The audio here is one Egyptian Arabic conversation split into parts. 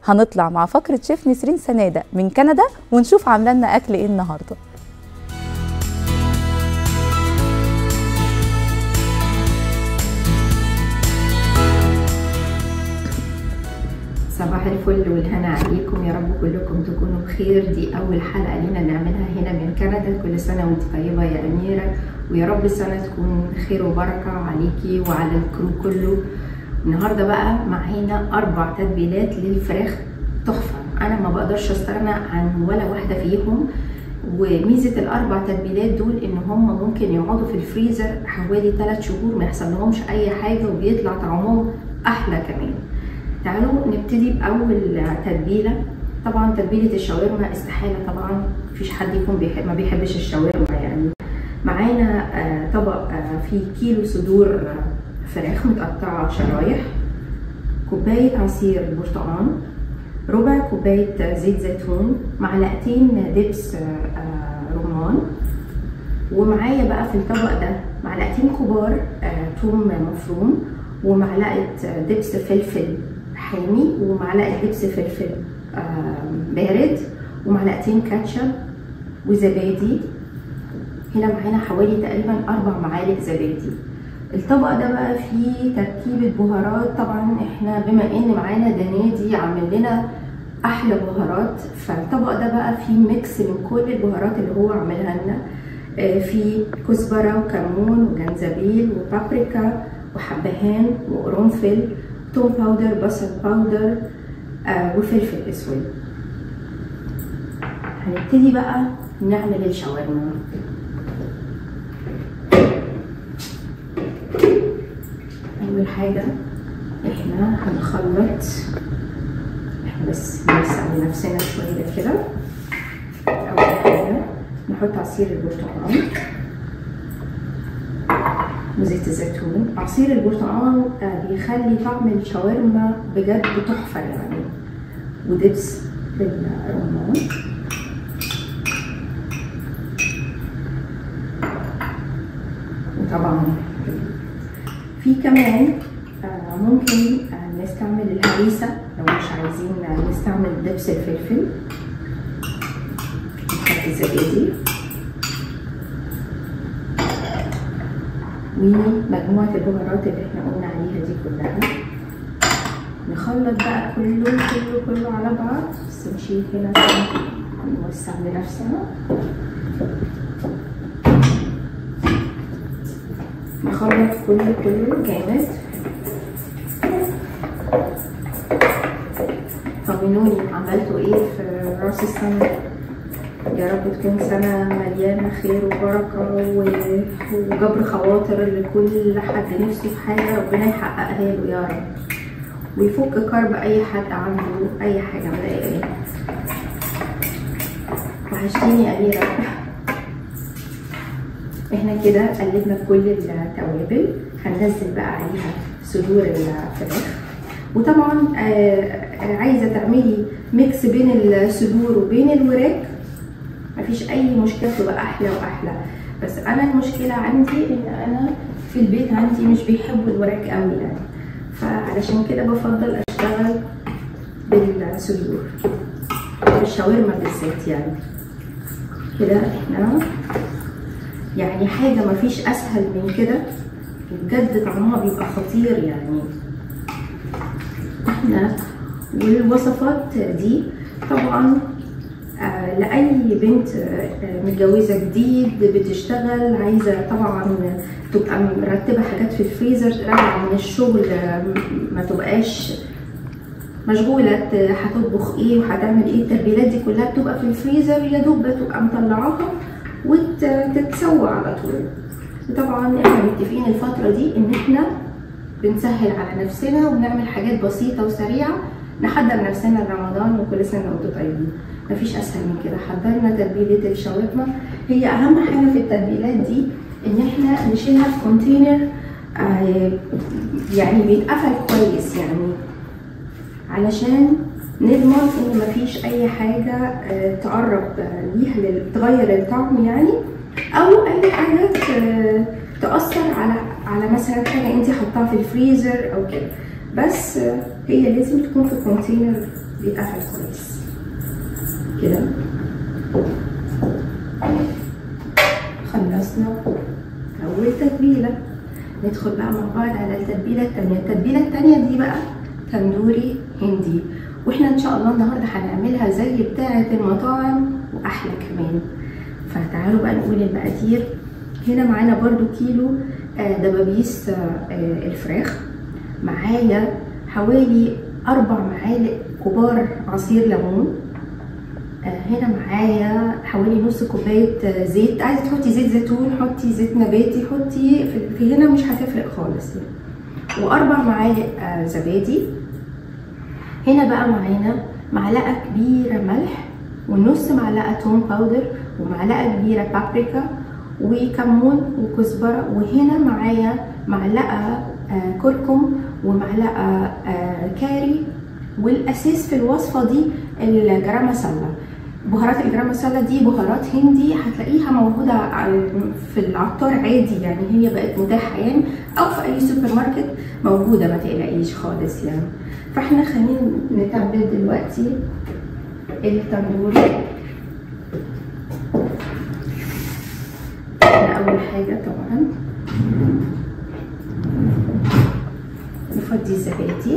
هنطلع مع فقرة شيف نسرين سنادة من كندا ونشوف عاملة لنا أكل إيه النهاردة صباح الفل والهنا عليكم يا رب كلكم تكونوا بخير دي اول حلقه لينا نعملها هنا من كندا كل سنه وانت طيبه يا اميره ويا رب السنه تكون خير وبركه عليكي وعلى الكرو كله النهارده بقى معانا اربع تتبيلات للفراخ تحفه انا ما بقدرش استغنى عن ولا واحده فيهم وميزه الاربع تتبيلات دول ان هم ممكن يقعدوا في الفريزر حوالي 3 شهور ما يحصل لهمش اي حاجه وبيطلع طعمهم احلى كمان تعالوا نبتدي باول تتبيله طبعا تتبيله الشاورما استحاله طبعا مفيش حد يكون بيحب ما بيحبش الشاورما يعني معانا طبق فيه كيلو صدور فراخ متقطعه شرايح كوبايه عصير برتقال ربع كوبايه زيت زيتون معلقتين دبس رمان ومعايا بقى في الطبق ده معلقتين كبار توم مفروم ومعلقه دبس فلفل حامي ومعلقه دبس فلفل بارد ومعلقتين كاتشب وزبادي هنا معانا حوالي تقريبا اربع معالق زبادي الطبق ده بقى فيه تركيبه بهارات طبعا احنا بما ان معانا دنادي عامل لنا احلى بهارات فالطبق ده بقى فيه ميكس من كل البهارات اللي هو عاملها لنا في كزبره وكمون وجنزبيل وبابريكا وحبهان وقرنفل توم باودر بصل باودر آه وفلفل اسود هنبتدي بقى نعمل الشاورما اول حاجه احنا هنخلط احنا بس نوسع لنفسنا شويه كده اول حاجه نحط عصير البرتقال وزيت الزيتون عصير البرتقال بيخلي طعم الشاورما بجد تحفه يعني ودبس الرمان وطبعا في كمان ممكن نستعمل الهريسه لو مش عايزين نستعمل دبس الفلفل نحط الزبادي ومجموعة البهارات اللي احنا قلنا عليها دي كلها نخلط بقى كله كله كله على بعض بس نشيل هنا نوسع لنفسنا نخلط كله كله جامد طمنوني عملتوا ايه في راس السنه يا رب تكون سنة مليانة خير وبركة وجبر خواطر لكل حد نفسه في حاجة ربنا يحققها له يا رب ويفك كرب أي حد عنده أي حاجة مضايقاه وحشتيني يا أميرة احنا كده قلبنا كل التوابل هننزل بقى عليها صدور الفراخ وطبعا آه عايزه تعملي ميكس بين الصدور وبين الوراك مفيش اي مشكله تبقى احلى واحلى بس انا المشكله عندي ان انا في البيت عندي مش بيحبوا الوراك قوي يعني فعلشان كده بفضل اشتغل بالصدور بالشاورما بالذات يعني كده احنا يعني حاجه مفيش اسهل من كده بجد طعمها بيبقى خطير يعني احنا والوصفات دي طبعا آه لأي بنت آه متجوزة جديد بتشتغل عايزة طبعا تبقى مرتبة حاجات في الفريزر راجعة من الشغل آه ما تبقاش مشغولة هتطبخ ايه وهتعمل ايه التتبيلات دي كلها بتبقى في الفريزر يا دوب بتبقى مطلعاها وتتسوى على طول وطبعا احنا متفقين الفترة دي ان احنا بنسهل على نفسنا وبنعمل حاجات بسيطة وسريعة نحضر نفسنا لرمضان وكل سنة وانتم طيبين مفيش اسهل من كده حضرنا تتبيله الشاورما هي اهم حاجه في التتبيلات دي ان احنا نشيلها في كونتينر آه يعني بيتقفل كويس يعني علشان نضمن ان مفيش اي حاجه آه تقرب ليها تغير الطعم يعني او اي حاجه تاثر على على مثلا حاجه انت حطاها في الفريزر او كده بس آه هي لازم تكون في كونتينر بيتقفل كويس كده خلصنا اول تتبيله ندخل بقى مع بعض على التتبيله التانية التتبيله التانية دي بقى تندوري هندي واحنا ان شاء الله النهارده هنعملها زي بتاعه المطاعم واحلى كمان فتعالوا بقى نقول المقادير هنا معانا برضو كيلو دبابيس الفراخ معايا حوالي اربع معالق كبار عصير ليمون هنا معايا حوالي نص كوبايه زيت عايزه تحطي زيت زيتون حطي زيت نباتي حطي في هنا مش هتفرق خالص يعني. واربع معالق زبادي هنا بقى معانا معلقه كبيره ملح ونص معلقه توم باودر ومعلقه كبيره بابريكا وكمون وكزبره وهنا معايا معلقه كركم ومعلقه كاري والاساس في الوصفه دي الجرام مسله بهارات الجرام مسله دي بهارات هندي هتلاقيها موجوده في العطار عادي يعني هي بقت متاحه يعني او في اي سوبر ماركت موجوده ما تقلقيش خالص يعني فاحنا خلينا نتبل دلوقتي التندور اول حاجه طبعا نفضي الزبادي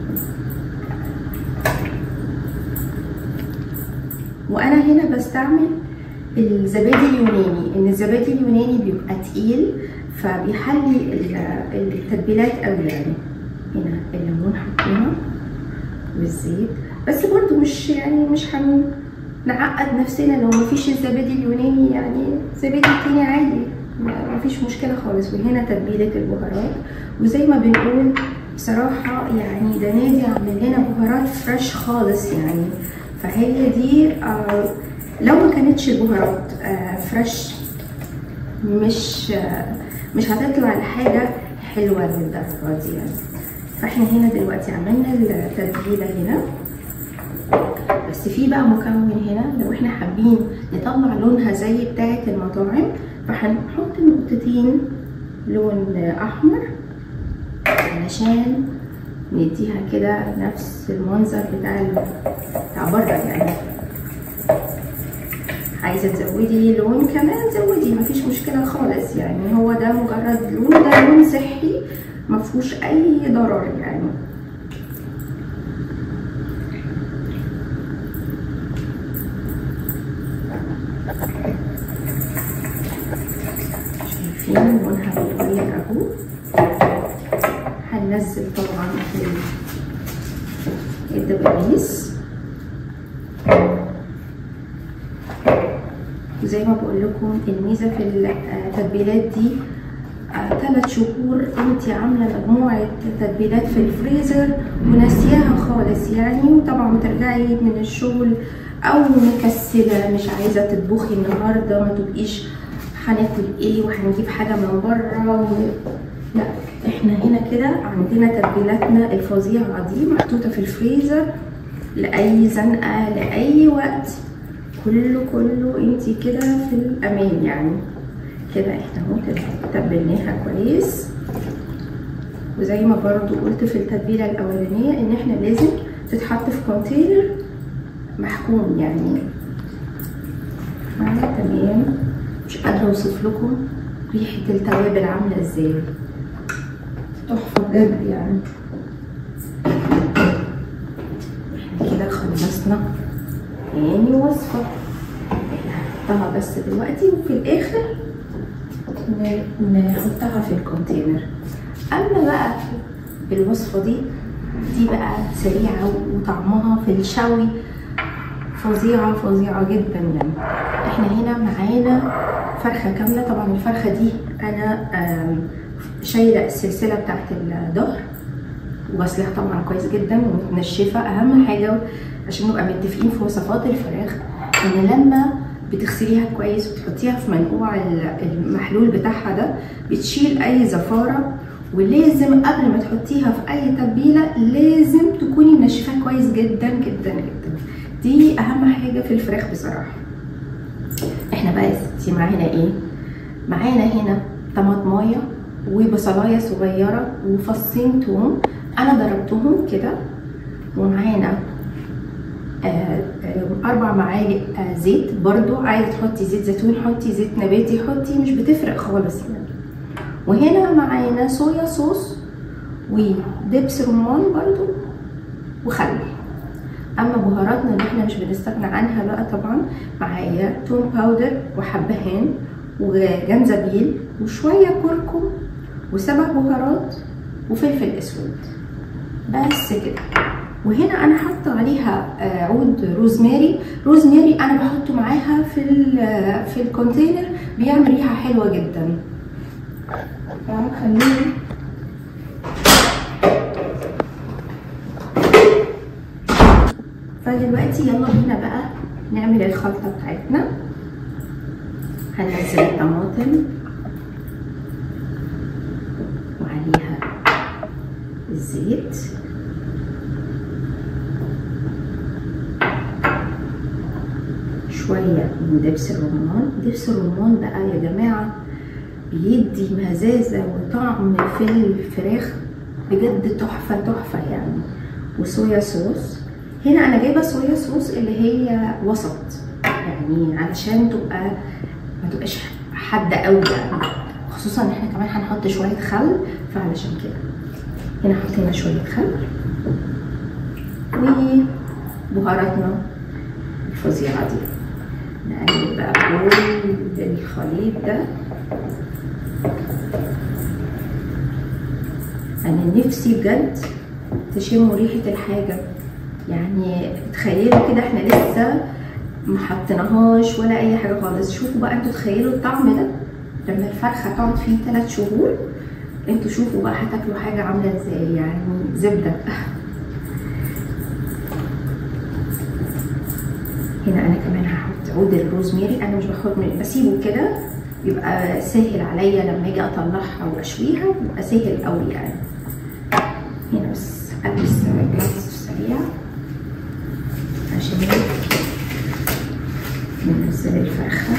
وانا هنا بستعمل الزبادي اليوناني ان الزبادي اليوناني بيبقى تقيل فبيحلي التتبيلات قوي يعني هنا الليمون حطينا والزيت بس برضو مش يعني مش هنعقد نفسنا لو مفيش الزبادي اليوناني يعني زبادي تاني عادي مفيش مشكله خالص وهنا تتبيله البهارات وزي ما بنقول بصراحه يعني ده نادي عامل لنا بهارات فريش خالص يعني فهي دي آه لو ما كانتش البهارات آه فريش مش آه مش هتطلع الحاجة حلوة للدرجة دي يعني فاحنا هنا دلوقتي عملنا التتبيلة هنا بس في بقى مكون هنا لو احنا حابين نطلع لونها زي بتاعة المطاعم فهنحط نقطتين لون احمر علشان نديها كده نفس المنظر بتاع بتاع بره يعني عايزه تزودي لون كمان زودي مفيش مشكله خالص يعني هو ده مجرد لون ده لون صحي مفهوش اي ضرر يعني شايفين لونها بيتغير اهو هننزل طبعا الدبابيس وزي ما بقول لكم الميزه في التتبيلات دي ثلاث شهور انت عامله مجموعه تتبيلات في الفريزر وناسياها خالص يعني وطبعا بترجعي من الشغل او مكسله مش عايزه تطبخي النهارده ما تبقيش هناكل ايه وهنجيب حاجه من بره و... لا احنا هنا كده عندنا تتبيلاتنا الفظيعه دي محطوطه في الفريزر لاي زنقه لاي وقت كله كله انت كده في الامان يعني كده احنا اهو تبلناها كويس وزي ما برضو قلت في التتبيله الاولانيه ان احنا لازم تتحط في كونتينر محكوم يعني آه تمام مش قادره اوصف لكم ريحه التوابل عامله ازاي تحفه بجد يعني احنا كده خلصنا تاني وصفه نحطها بس دلوقتي وفي الاخر نحطها في الكونتينر اما بقى الوصفه دي دي بقى سريعه وطعمها في الشوي فظيعه فظيعه جدا يعني احنا هنا معانا فرخه كامله طبعا الفرخه دي انا شايله السلسله بتاعت الظهر وغسلها طبعا كويس جدا ومتنشفه اهم حاجه عشان نبقى متفقين في وصفات الفراخ ان لما بتغسليها كويس وتحطيها في منقوع المحلول بتاعها ده بتشيل اي زفاره ولازم قبل ما تحطيها في اي تتبيله لازم تكوني منشفاها كويس جدا جدا جدا دي اهم حاجه في الفراخ بصراحه احنا بقى يا ستي معانا ايه معانا هنا طماطمايه وبصلايه صغيره وفصين توم انا ضربتهم كده ومعانا اربع معالق آه، زيت برضو عايزه تحطي زيت زيتون حطي زيت نباتي حطي مش بتفرق خالص يعني وهنا معانا صويا صوص ودبس رمان برضو وخل اما بهاراتنا اللي احنا مش بنستغنى عنها بقى طبعا معايا توم باودر وحبهان وجنزبيل وشويه كركم وسبع بهارات وفلفل اسود بس كده وهنا انا حاطه عليها آه، عود روزماري روزماري انا بحطه معاها في ال- في الكونتينر بيعمل ريحه حلوه جدا يعني خليني فدلوقتي يلا بينا بقى نعمل الخلطه بتاعتنا هننزل الطماطم وعليها الزيت شوية من دبس الرمان دبس الرمان بقى يا جماعة بيدي مزازة وطعم في الفراخ بجد تحفة تحفة يعني وصويا صوص هنا أنا جايبة صويا صوص اللي هي وسط يعني علشان تبقى ما تبقاش حادة قوي يعني خصوصا ان احنا كمان هنحط شوية خل فعلشان كده هنا حطينا شوية خل وبهاراتنا الفظيعة دي نقلب بقى كل الخليط ده انا نفسي بجد تشموا ريحة الحاجة يعني تخيلوا كده احنا لسه ما حطيناهاش ولا اي حاجة خالص شوفوا بقى انتوا تخيلوا الطعم ده لما الفرخة تقعد فيه 3 شهور انتوا شوفوا بقى هتاكلوا حاجة عاملة ازاي يعني زبدة هنا انا كمان هحط عود الروزماري انا مش باخد من بسيبه كده يبقى سهل عليا لما اجي اطلعها واشويها يبقى سهل قوي يعني هنا بس البس جلافز سريع عشان ننزل الفرخه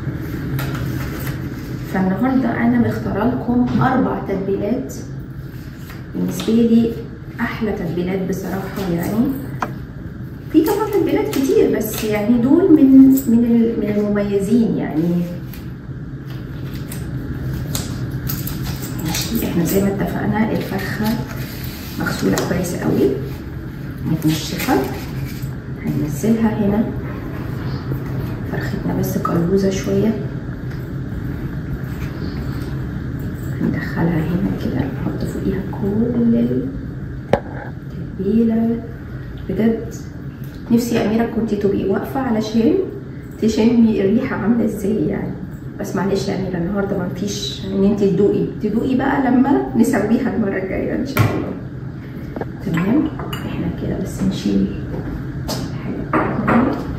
فالنهارده انا مختاره لكم اربع تتبيلات بالنسبه لي احلى تتبيلات بصراحه يعني في طبعا تتبيلات كتير بس يعني دول من من ال- من المميزين يعني ماشي احنا زي ما اتفقنا الفرخه مغسوله كويس قوي متنشفه هننزلها هنا فرختنا بس قلوزه شويه هندخلها هنا كده نحط فوقيها كل التتبيله بجد نفسي يا اميره كنت تبقي واقفه علشان تشمي الريحه عامله ازاي يعني بس معلش يا اميره النهارده ما فيش ان انت تدوقي تدوقي بقى لما نسويها المره الجايه ان شاء الله تمام احنا كده بس نشيل الحاجه بتاعتنا دي.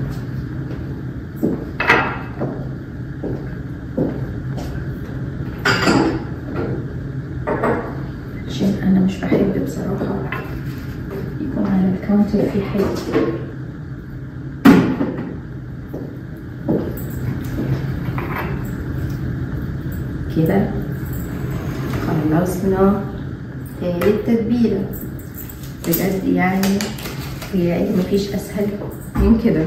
عشان انا مش بحب بصراحه يكون على الكاونتر في حاجه كده خلصنا تالت تتبيلة بجد يعني هي مفيش أسهل من كده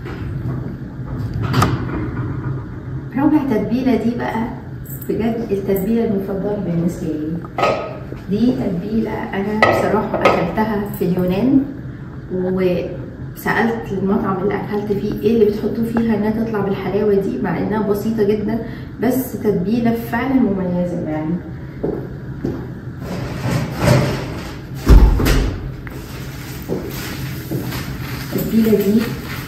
رابع تتبيلة دي بقى بجد التتبيلة المفضلة بالنسبة لي دي تتبيلة أنا بصراحة أكلتها في اليونان وسألت المطعم اللي أكلت فيه إيه اللي بتحطوا فيها إنها تطلع بالحلاوة دي مع إنها بسيطة جدا بس تتبيلة فعلا مميزة يعني التتبيلة دي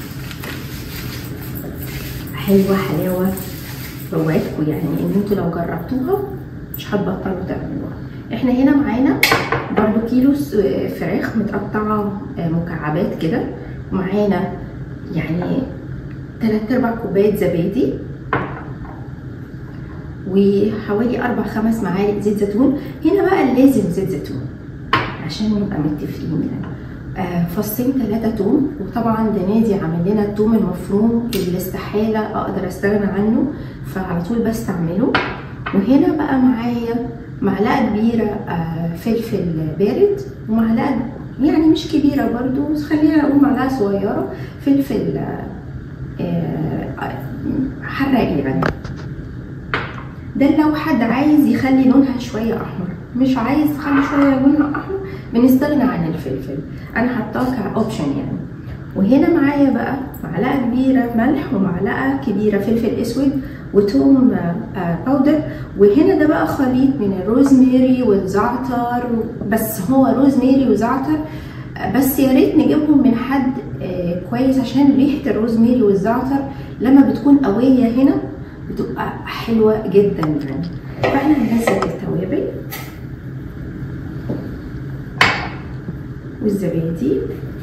حلوة حلاوة بوعدكم يعني ان انتوا لو جربتوها مش هتبطلوا تعملوها احنا هنا معانا برضو كيلو س- فراخ متقطعة آه، مكعبات كده ومعانا يعني تلات ارباع كوباية زبادي وحوالي اربع خمس معالق زيت زيتون هنا بقى لازم زيت زيتون عشان نبقى متفقين يعني آه، فصين ثلاثة توم وطبعا ده نادي عامل لنا التوم المفروم اللي استحالة اقدر استغنى عنه فعلى طول بستعمله وهنا بقى معايا معلقة كبيرة آه، فلفل بارد ومعلقة يعني مش كبيرة برضو خلينا نقول معلقة صغيرة فلفل حراق يعني ده لو حد عايز يخلي لونها شوية أحمر مش عايز تخلي شوية لونها أحمر بنستغنى عن الفلفل أنا حطاه كأوبشن يعني وهنا معايا بقى معلقة كبيرة ملح ومعلقة كبيرة فلفل أسود وتوم باودر وهنا ده بقى خليط من الروزميري والزعتر بس هو روزميري وزعتر بس يا ريت نجيبهم من حد كويس عشان ريحة الروزميري والزعتر لما بتكون قوية هنا بتبقى حلوة جدا يعني فاحنا هننزل التوابل والزبادي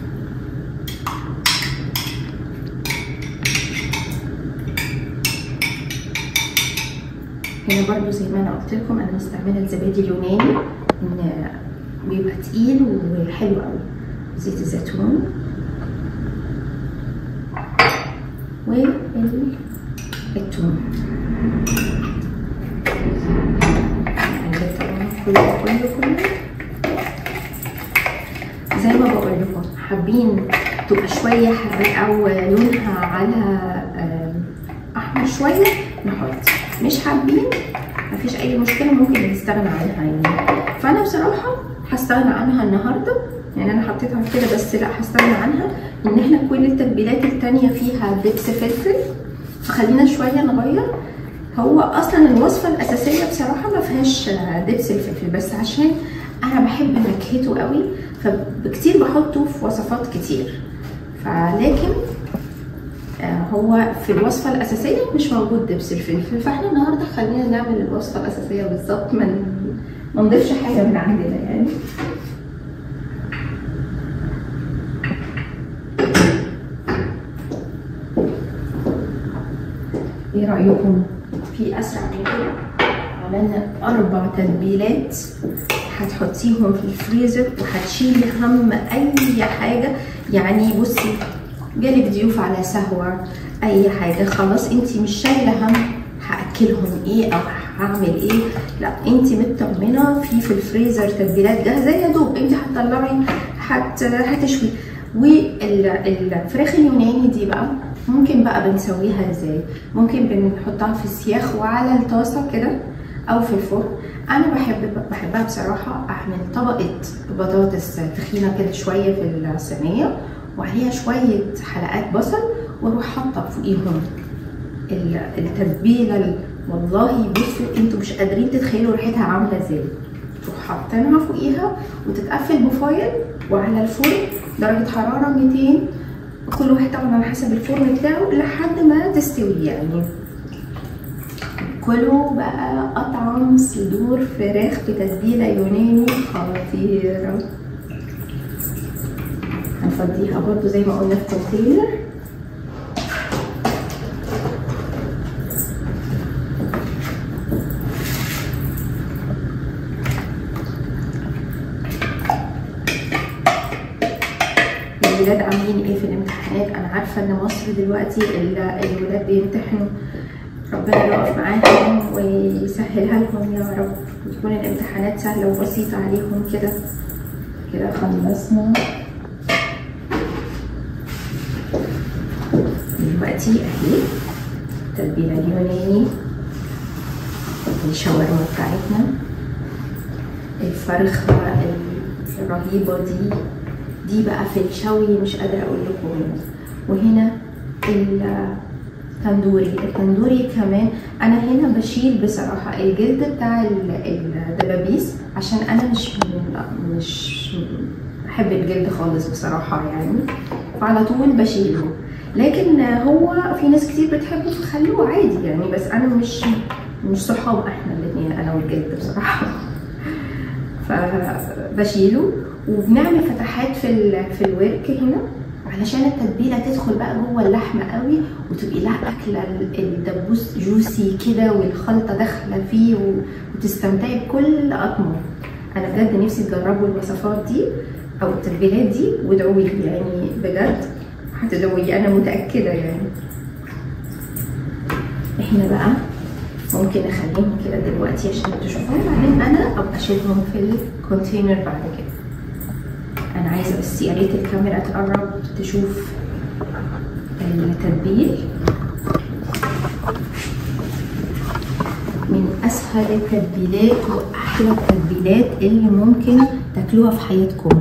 هنا برضو زي ما انا قلت لكم انا مستعمله الزبادي اليوناني ان بيبقى تقيل وحلو قوي زيت الزيتون والثوم كله كله كله زي ما بقول لكم حابين تبقى شويه حراقه ولونها على احمر شويه نحط مش حابين مفيش اي مشكله ممكن نستغنى عنها يعني فانا بصراحه هستغنى عنها النهارده يعني انا حطيتها كده بس لا هستغنى عنها ان احنا كل التتبيلات التانية فيها دبس فلفل فخلينا شويه نغير هو اصلا الوصفه الاساسيه بصراحه ما فيهاش دبس الفلفل بس عشان انا بحب نكهته قوي فكتير بحطه في وصفات كتير فلكن هو في الوصفة الأساسية مش موجود دبس الفلفل فاحنا النهاردة خلينا نعمل الوصفة الأساسية بالظبط ما ما نضيفش حاجة من عندنا يعني ايه رأيكم في أسرع من كده عملنا أربع تتبيلات هتحطيهم في الفريزر وهتشيلي هم أي حاجة يعني بصي جالك ضيوف على سهوة أي حاجة خلاص انتي مش شايلة هم هأكلهم ايه أو هعمل ايه لا انتي مطمنة في في الفريزر تتبيلات جاهزة يا دوب انتي هتطلعي هت هتشوي والفراخ اليوناني دي بقى ممكن بقى بنسويها ازاي ممكن بنحطها في السياخ وعلى الطاسة كده او في الفرن انا بحب بحبها بصراحة اعمل طبقة بطاطس تخينة كده شوية في الصينية وعليها شوية حلقات بصل واروح حاطة فوقيهم التتبيلة والله بصوا انتوا مش قادرين تتخيلوا ريحتها عاملة ازاي تروح حاطينها فوقيها وتتقفل بفويل وعلى الفرن درجة حرارة 200 كل واحد طبعا على حسب الفرن بتاعه لحد ما تستوي يعني كلوا بقى أطعم صدور فراخ بتتبيلة يوناني خطيرة هنفضيها برضو زي ما قلنا في كونتينر الولاد عاملين ايه في الامتحانات انا عارفه ان مصر دلوقتي الولاد بيمتحنوا ربنا يقف معاهم ويسهلها لهم يا رب وتكون الامتحانات سهله وبسيطه عليهم كده كده خلصنا دلوقتي اهي التتبيله اليوناني الشاورما بتاعتنا الفرخه الرهيبه دي دي بقى في الشوي مش قادره اقول لكم وهنا التندوري التندوري كمان انا هنا بشيل بصراحه الجلد بتاع الدبابيس عشان انا مش مش بحب الجلد خالص بصراحه يعني فعلى طول بشيله لكن هو في ناس كتير بتحبه فخلوه عادي يعني بس انا مش مش صحاب احنا الاثنين انا والجلد بصراحه فبشيله وبنعمل فتحات في في الورك هنا علشان التتبيله تدخل بقى جوه اللحمه قوي وتبقي لها اكله الدبوس جوسي كده والخلطه داخله فيه وتستمتعي بكل اطمه انا بجد نفسي تجربوا الوصفات دي او التتبيلات دي وادعوا لي يعني بجد هتدعوا لي انا متاكده يعني احنا بقى ممكن اخليهم كده دلوقتي عشان تشوفوهم بعدين انا ابقى اشيلهم في الكونتينر بعد كده انا عايزه بس يا ريت الكاميرا تقرب تشوف التتبيل من اسهل التتبيلات واحلى التتبيلات اللي ممكن تاكلوها في حياتكم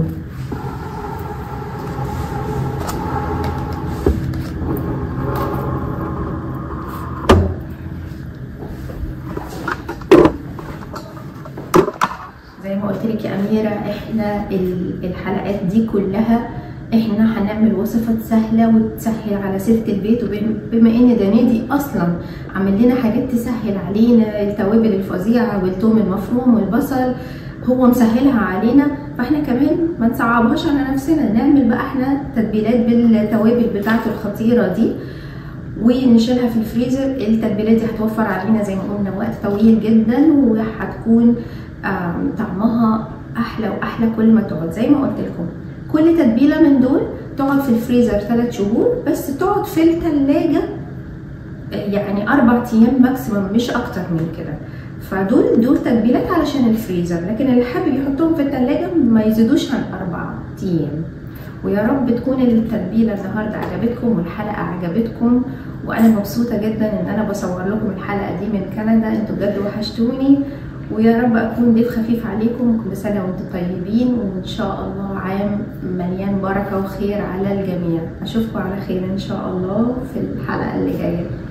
زي ما قلت لك يا اميره احنا الحلقات دي كلها احنا هنعمل وصفات سهله وتسهل على ست البيت وبما ان ده نادي اصلا عامل لنا حاجات تسهل علينا التوابل الفظيعه والثوم المفروم والبصل هو مسهلها علينا فاحنا كمان ما نصعبهاش على نفسنا نعمل بقى احنا تتبيلات بالتوابل بتاعته الخطيره دي ونشيلها في الفريزر التتبيلات دي هتوفر علينا زي ما قلنا وقت طويل جدا وهتكون طعمها احلى واحلى كل ما تقعد زي ما قلت لكم كل تتبيله من دول تقعد في الفريزر 3 شهور بس تقعد في الثلاجه يعني اربع ايام ماكسيمم مش اكتر من كده فدول دول تتبيلات علشان الفريزر لكن اللي حابب يحطهم في الثلاجه ما يزيدوش عن اربع ايام ويا رب تكون التتبيله النهارده عجبتكم والحلقه عجبتكم وانا مبسوطه جدا ان انا بصور لكم الحلقه دي من كندا انتوا بجد وحشتوني ويا رب اكون ضيف خفيف عليكم كل سنه وانتم طيبين وان شاء الله عام مليان بركه وخير على الجميع اشوفكم على خير ان شاء الله في الحلقه اللي جايه